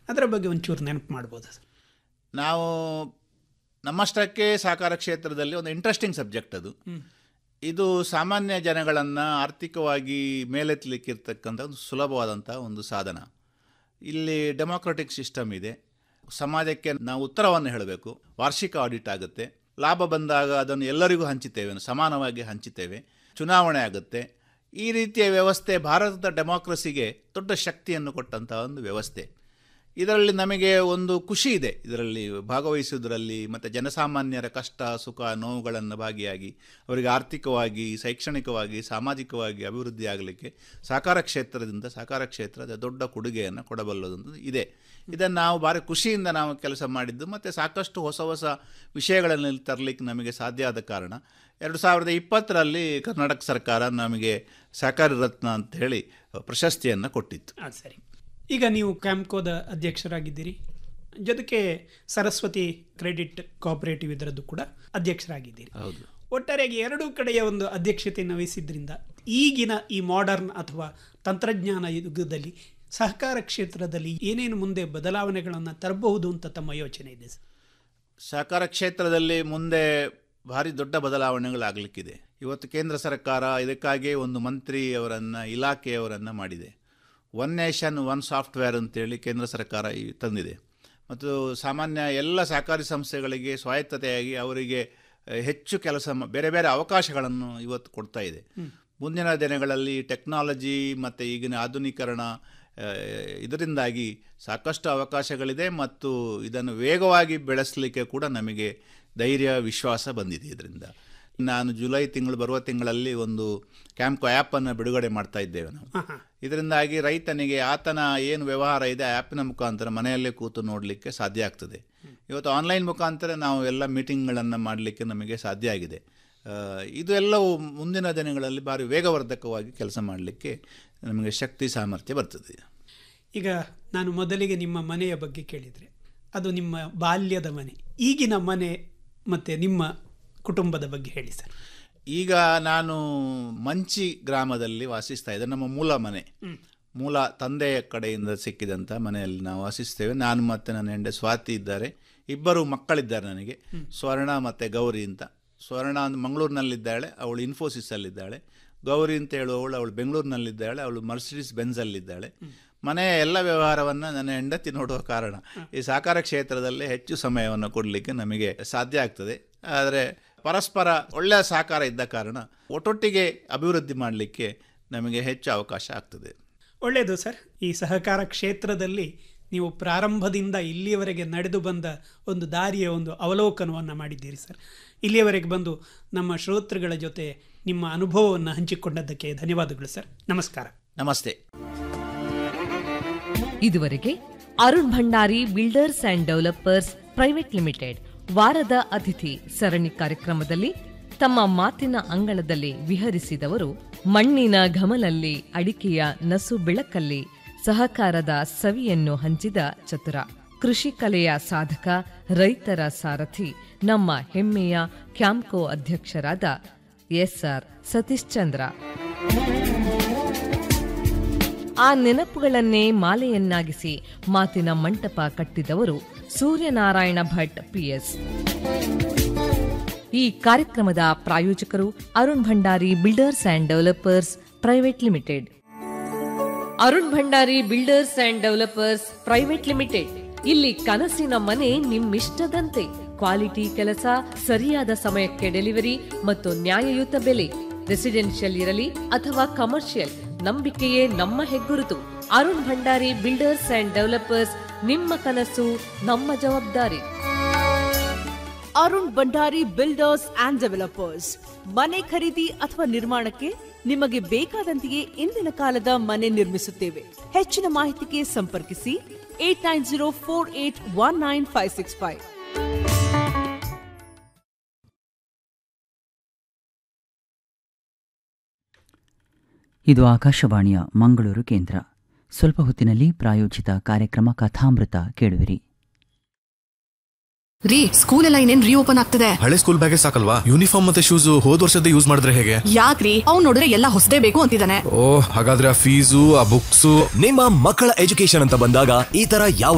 ಅದರ ಬಗ್ಗೆ ಒಂಚೂರು ನೆನಪು ಮಾಡ್ಬೋದು ಸರ್ ನಾವು ನಮ್ಮಷ್ಟಕ್ಕೆ ಸಹಕಾರ ಕ್ಷೇತ್ರದಲ್ಲಿ ಒಂದು ಇಂಟ್ರೆಸ್ಟಿಂಗ್ ಸಬ್ಜೆಕ್ಟ್ ಅದು ಇದು ಸಾಮಾನ್ಯ ಜನಗಳನ್ನು ಆರ್ಥಿಕವಾಗಿ ಮೇಲೆತ್ತಲಿಕ್ಕಿರ್ತಕ್ಕಂಥ ಒಂದು ಸುಲಭವಾದಂಥ ಒಂದು ಸಾಧನ ಇಲ್ಲಿ ಡೆಮೋಕ್ರೆಟಿಕ್ ಸಿಸ್ಟಮ್ ಇದೆ ಸಮಾಜಕ್ಕೆ ನಾವು ಉತ್ತರವನ್ನು ಹೇಳಬೇಕು ವಾರ್ಷಿಕ ಆಡಿಟ್ ಆಗುತ್ತೆ ಲಾಭ ಬಂದಾಗ ಅದನ್ನು ಎಲ್ಲರಿಗೂ ಹಂಚುತ್ತೇವೆ ಸಮಾನವಾಗಿ ಹಂಚುತ್ತೇವೆ ಚುನಾವಣೆ ಆಗುತ್ತೆ ಈ ರೀತಿಯ ವ್ಯವಸ್ಥೆ ಭಾರತದ ಡೆಮಾಕ್ರಸಿಗೆ ದೊಡ್ಡ ಶಕ್ತಿಯನ್ನು ಕೊಟ್ಟಂತಹ ಒಂದು ವ್ಯವಸ್ಥೆ ಇದರಲ್ಲಿ ನಮಗೆ ಒಂದು ಖುಷಿ ಇದೆ ಇದರಲ್ಲಿ ಭಾಗವಹಿಸುವುದರಲ್ಲಿ ಮತ್ತು ಜನಸಾಮಾನ್ಯರ ಕಷ್ಟ ಸುಖ ನೋವುಗಳನ್ನು ಭಾಗಿಯಾಗಿ ಅವರಿಗೆ ಆರ್ಥಿಕವಾಗಿ ಶೈಕ್ಷಣಿಕವಾಗಿ ಸಾಮಾಜಿಕವಾಗಿ ಅಭಿವೃದ್ಧಿ ಆಗಲಿಕ್ಕೆ ಸಹಕಾರ ಕ್ಷೇತ್ರದಿಂದ ಸಹಕಾರ ಕ್ಷೇತ್ರದ ದೊಡ್ಡ ಕೊಡುಗೆಯನ್ನು ಕೊಡಬಲ್ಲದಂತ ಇದೆ ಇದನ್ನು ನಾವು ಭಾರಿ ಖುಷಿಯಿಂದ ನಾವು ಕೆಲಸ ಮಾಡಿದ್ದು ಮತ್ತು ಸಾಕಷ್ಟು ಹೊಸ ಹೊಸ ವಿಷಯಗಳನ್ನು ಇಲ್ಲಿ ತರಲಿಕ್ಕೆ ನಮಗೆ ಸಾಧ್ಯ ಆದ ಕಾರಣ ಎರಡು ಸಾವಿರದ ಇಪ್ಪತ್ತರಲ್ಲಿ ಕರ್ನಾಟಕ ಸರ್ಕಾರ ನಮಗೆ ಸಹಕಾರಿ ರತ್ನ ಅಂತ ಹೇಳಿ ಪ್ರಶಸ್ತಿಯನ್ನು ಕೊಟ್ಟಿತ್ತು ಹಾಂ ಸರಿ ಈಗ ನೀವು ಕ್ಯಾಂಪ್ಕೋದ ಅಧ್ಯಕ್ಷರಾಗಿದ್ದೀರಿ ಜೊತೆಗೆ ಸರಸ್ವತಿ ಕ್ರೆಡಿಟ್ ಕೋಆಪರೇಟಿವ್ ಇದರದ್ದು ಕೂಡ ಅಧ್ಯಕ್ಷರಾಗಿದ್ದೀರಿ ಹೌದು ಒಟ್ಟಾರೆಯಾಗಿ ಎರಡೂ ಕಡೆಯ ಒಂದು ಅಧ್ಯಕ್ಷತೆಯನ್ನು ವಹಿಸಿದ್ರಿಂದ ಈಗಿನ ಈ ಮಾಡರ್ನ್ ಅಥವಾ ತಂತ್ರಜ್ಞಾನ ಯುಗದಲ್ಲಿ ಸಹಕಾರ ಕ್ಷೇತ್ರದಲ್ಲಿ ಏನೇನು ಮುಂದೆ ಬದಲಾವಣೆಗಳನ್ನು ತರಬಹುದು ಅಂತ ತಮ್ಮ ಯೋಚನೆ ಇದೆ ಸರ್ ಸಹಕಾರ ಕ್ಷೇತ್ರದಲ್ಲಿ ಮುಂದೆ ಭಾರಿ ದೊಡ್ಡ ಬದಲಾವಣೆಗಳಾಗಲಿಕ್ಕಿದೆ ಇವತ್ತು ಕೇಂದ್ರ ಸರ್ಕಾರ ಇದಕ್ಕಾಗಿಯೇ ಒಂದು ಮಂತ್ರಿಯವರನ್ನು ಇಲಾಖೆಯವರನ್ನು ಮಾಡಿದೆ ಒನ್ ನೇಷನ್ ಒನ್ ಸಾಫ್ಟ್ವೇರ್ ಅಂತೇಳಿ ಕೇಂದ್ರ ಸರ್ಕಾರ ಈ ತಂದಿದೆ ಮತ್ತು ಸಾಮಾನ್ಯ ಎಲ್ಲ ಸಹಕಾರಿ ಸಂಸ್ಥೆಗಳಿಗೆ ಸ್ವಾಯತ್ತತೆಯಾಗಿ ಅವರಿಗೆ ಅಹ್, ಹೆಚ್ಚು ಕೆಲಸ ಮ- ಬೇರೆ ಬೇರೆ ಅವಕಾಶಗಳನ್ನು ಇವತ್ತು ಕೊಡ್ತಾ ಇದೆ ಮುಂದಿನ ದಿನಗಳಲ್ಲಿ ಟೆಕ್ನಾಲಜಿ ಮತ್ತು ಈಗಿನ ಆಧುನೀಕರಣ ಅಹ್, ಇದರಿಂದಾಗಿ ಸಾಕಷ್ಟು ಅವಕಾಶಗಳಿದೆ ಮತ್ತು ಇದನ್ನು ವೇಗವಾಗಿ ಬೆಳೆಸಲಿಕ್ಕೆ ಕೂಡ ನಮಗೆ ಧೈರ್ಯ ವಿಶ್ವಾಸ ಬಂದಿದೆ ಇದರಿಂದ ನಾನು ಜುಲೈ ತಿಂಗಳು ಬರುವ ತಿಂಗಳಲ್ಲಿ ಒಂದು ಕ್ಯಾಂಪ್ಕೋ ಆ್ಯಪನ್ನು ಬಿಡುಗಡೆ ಮಾಡ್ತಾ ಇದ್ದೇವೆ ನಾವು ಇದರಿಂದಾಗಿ ರೈತನಿಗೆ ಆತನ ಏನು ವ್ಯವಹಾರ ಇದೆ ಆ ಆ್ಯಪಿನ ಮುಖಾಂತರ ಮನೆಯಲ್ಲೇ ಕೂತು ನೋಡಲಿಕ್ಕೆ ಸಾಧ್ಯ ಆಗ್ತದೆ ಇವತ್ತು ಆನ್ಲೈನ್ ಮುಖಾಂತರ ನಾವು ಎಲ್ಲ ಮೀಟಿಂಗ್ಗಳನ್ನು ಮಾಡಲಿಕ್ಕೆ ನಮಗೆ ಸಾಧ್ಯ ಆಗಿದೆ ಆ, ಇದು ಎಲ್ಲವೂ ಮುಂದಿನ ದಿನಗಳಲ್ಲಿ ಭಾರಿ ವೇಗವರ್ಧಕವಾಗಿ ಕೆಲಸ ಮಾಡಲಿಕ್ಕೆ ನಮಗೆ ಶಕ್ತಿ ಸಾಮರ್ಥ್ಯ ಬರ್ತದೆ ಈಗ ನಾನು ಮೊದಲಿಗೆ ನಿಮ್ಮ ಮನೆಯ ಬಗ್ಗೆ ಕೇಳಿದರೆ ಅದು ನಿಮ್ಮ ಬಾಲ್ಯದ ಮನೆ ಈಗಿನ ಮನೆ ಮತ್ತು ನಿಮ್ಮ ಕುಟುಂಬದ ಬಗ್ಗೆ ಹೇಳಿ ಸರ್ ಈಗ ನಾನು ಮಂಚಿ ಗ್ರಾಮದಲ್ಲಿ ವಾಸಿಸ್ತಾ ಇದ್ದೆ ನಮ್ಮ ಮೂಲ ಮನೆ ಮೂಲ ತಂದೆಯ ಕಡೆಯಿಂದ ಸಿಕ್ಕಿದಂಥ ಮನೆಯಲ್ಲಿ ನಾವು ವಾಸಿಸ್ತೇವೆ ನಾನು ಮತ್ತು ನನ್ನ ಹೆಂಡೆ ಸ್ವಾತಿ ಇದ್ದಾರೆ ಇಬ್ಬರು ಮಕ್ಕಳಿದ್ದಾರೆ ನನಗೆ ಸ್ವರ್ಣ ಮತ್ತು ಗೌರಿ ಅಂತ ಸ್ವರ್ಣ ಒಂದು ಮಂಗಳೂರಿನಲ್ಲಿದ್ದಾಳೆ ಅವಳು ಇನ್ಫೋಸಿಸಲ್ಲಿದ್ದಾಳೆ ಗೌರಿ ಅಂತ ಹೇಳುವವಳು ಅವಳು ಬೆಂಗಳೂರಿನಲ್ಲಿದ್ದಾಳೆ ಅವಳು ಮರ್ಸಿಡಿಸ್ ಬೆಂಜಲ್ಲಿದ್ದಾಳೆ ಮನೆಯ ಎಲ್ಲ ವ್ಯವಹಾರವನ್ನು ನನ್ನ ಹೆಂಡತಿ ನೋಡುವ ಕಾರಣ ಈ ಸಹಕಾರ ಕ್ಷೇತ್ರದಲ್ಲಿ ಹೆಚ್ಚು ಸಮಯವನ್ನು ಕೊಡಲಿಕ್ಕೆ ನಮಗೆ ಸಾಧ್ಯ ಆಗ್ತದೆ ಆದರೆ ಪರಸ್ಪರ ಒಳ್ಳೆಯ ಸಹಕಾರ ಇದ್ದ ಕಾರಣ ಒಟ್ಟೊಟ್ಟಿಗೆ ಅಭಿವೃದ್ಧಿ ಮಾಡಲಿಕ್ಕೆ ನಮಗೆ ಹೆಚ್ಚು ಅವಕಾಶ ಆಗ್ತದೆ ಒಳ್ಳೆಯದು ಸರ್ ಈ ಸಹಕಾರ ಕ್ಷೇತ್ರದಲ್ಲಿ ನೀವು ಪ್ರಾರಂಭದಿಂದ ಇಲ್ಲಿಯವರೆಗೆ ನಡೆದು ಬಂದ ಒಂದು ದಾರಿಯ ಒಂದು ಅವಲೋಕನವನ್ನು ಮಾಡಿದ್ದೀರಿ ಸರ್ ಇಲ್ಲಿಯವರೆಗೆ ಬಂದು ನಮ್ಮ ಶ್ರೋತೃಗಳ ಜೊತೆ ನಿಮ್ಮ ಅನುಭವವನ್ನು ಹಂಚಿಕೊಂಡದ್ದಕ್ಕೆ ಧನ್ಯವಾದಗಳು ಸರ್ ನಮಸ್ಕಾರ ನಮಸ್ತೆ ಇದುವರೆಗೆ Arun Bhandari builders and developers private limited ವಾರದ ಅತಿಥಿ ಸರಣಿ ಕಾರ್ಯಕ್ರಮದಲ್ಲಿ ತಮ್ಮ ಮಾತಿನ ಅಂಗಳದಲ್ಲಿ ವಿಹರಿಸಿದವರು ಮಣ್ಣಿನ ಘಮಲಲ್ಲಿ ಅಡಿಕೆಯ ನಸು ಬೆಳಕಲ್ಲಿ ಸಹಕಾರದ ಸವಿಯನ್ನು ಹಂಚಿದ ಚತುರ ಕೃಷಿ ಕಲೆಯ ಸಾಧಕ ರೈತರ ಸಾರಥಿ ನಮ್ಮ ಹೆಮ್ಮೆಯ ಕ್ಯಾಂಪ್ಕೋ ಅಧ್ಯಕ್ಷರಾದ ಎಸ್ಆರ್ ಸತೀಶ್ ಚಂದ್ರ ಆ ನೆನಪುಗಳನ್ನೇ ಮಾಲೆಯನ್ನಾಗಿಸಿ ಮಾತಿನ ಮಂಟಪ ಕಟ್ಟಿದವರು ಸೂರ್ಯನಾರಾಯಣ ಭಟ್ ಪಿಎಸ್ ಈ ಕಾರ್ಯಕ್ರಮದ ಪ್ರಾಯೋಜಕರು Arun Bhandari builders and developers private limited Arun Bhandari builders and developers private limited ಇಲ್ಲಿ ಕನಸಿನ ಮನೆ ನಿಮ್ಮಿಷ್ಟದಂತೆ ಕ್ವಾಲಿಟಿ ಕೆಲಸ ಸರಿಯಾದ ಸಮಯಕ್ಕೆ ಡೆಲಿವರಿ ಮತ್ತು ನ್ಯಾಯಯುತ ಬೆಲೆ ರೆಸಿಡೆನ್ಷಿಯಲ್ ಇರಲಿ ಅಥವಾ ಕಮರ್ಷಿಯಲ್ ನಂಬಿಕೆಯೇ ನಮ್ಮ ಹೆಗ್ಗುರುತು Arun Bhandari builders and developers ನಿಮ್ಮ ಕನಸು ನಮ್ಮ ಜವಾಬ್ದಾರಿ Arun Bhandari builders and developers ಮನೆ ಖರೀದಿ ಅಥವಾ ನಿರ್ಮಾಣಕ್ಕೆ ನಿಮಗೆ ಬೇಕಾದಂತೆಯೇ ಇಂದಿನ ಕಾಲದ ಮನೆ ನಿರ್ಮಿಸುತ್ತೇವೆ ಹೆಚ್ಚಿನ ಮಾಹಿತಿಗೆ ಸಂಪರ್ಕಿಸಿ eight nine zero four eight one nine five six five ಇದು ಆಕಾಶವಾಣಿಯ ಮಂಗಳೂರು ಕೇಂದ್ರ ಸ್ವಲ್ಪ ಹೊತ್ತಿನಲ್ಲಿ ಪ್ರಾಯೋಜಿತ ಕಾರ್ಯಕ್ರಮ ಕಥಾಮೃತ ಕೇಳುವಿರಿ ರೀ ಸ್ಕೂಲ್ ಎಲ್ಲ ಇನ್ನೇನ್ ರೀಓಪನ್ ಆಗ್ತದೆ ಹಳೆ ಸ್ಕೂಲ್ ಬ್ಯಾಗೇ ಸಾಕಲ್ವಾ ಯೂನಿಫಾರ್ಮ್ ಮತ್ತೆ ಶೂಸ್ ಹೋದ್ ವರ್ಷದ ಯೂಸ್ ಮಾಡಿದ್ರೆ ಹೇಗೆ ಯಾಕ್ರಿ ಅವ್ನ್ ನೋಡಿದ್ರೆ ಎಲ್ಲ ಹೊಸದೇ ಬೇಕು ಅಂತಿದ್ದಾನೆ ಓ ಹಾಗಾದ್ರೆ ಆ ಫೀಸು ಆ ಬುಕ್ಸು ನಿಮ್ಮ ಮಕ್ಕಳ ಎಜುಕೇಶನ್ ಅಂತ ಬಂದಾಗ ಈ ತರ ಯಾವ